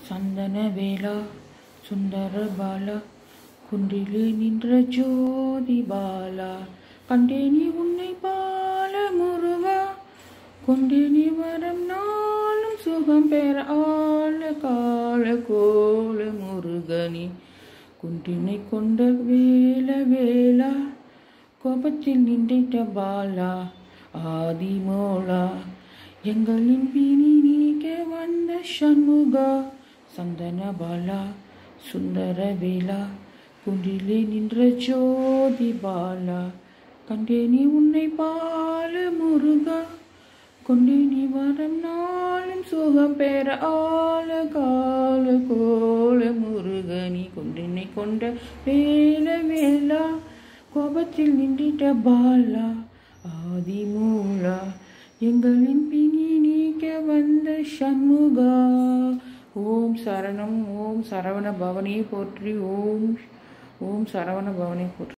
சந்தன வேலா சுந்தர பாலா குன்றிலே நின்ற ஜோதி பாலா கண்டேனி உன்னை பால முருகா கொண்டேனி வரம் நாளும் சுகம் பெற ஆள கால கோல முருகனி குன்றினை கொண்ட வேல வேலா கோபத்தில் நின்றிட்ட பாலா ஆதிமோலா எங்களின் பிணி நீக்க வந்த சண்முகா சந்தன பாலா சுந்தர வேலா குன்றிலே நின்ற ஜோதி பாலா கண்டேனி உன்னை பால முருகா கொண்டேனி வரம் நாளும் சுகம் பெற ஆள கால கோல முருகனி கொண்டினை கொண்ட வேல வேலா கோபத்தில் நின்றிட்ட பாலா ஆதிமூலா எங்களின் பிணி நீக்க வந்த சண்முகா ஓம் சரணம் ஓம் சரவண பவனே போற்றி ஓம் ஓம் சரவண பவனே போற்றி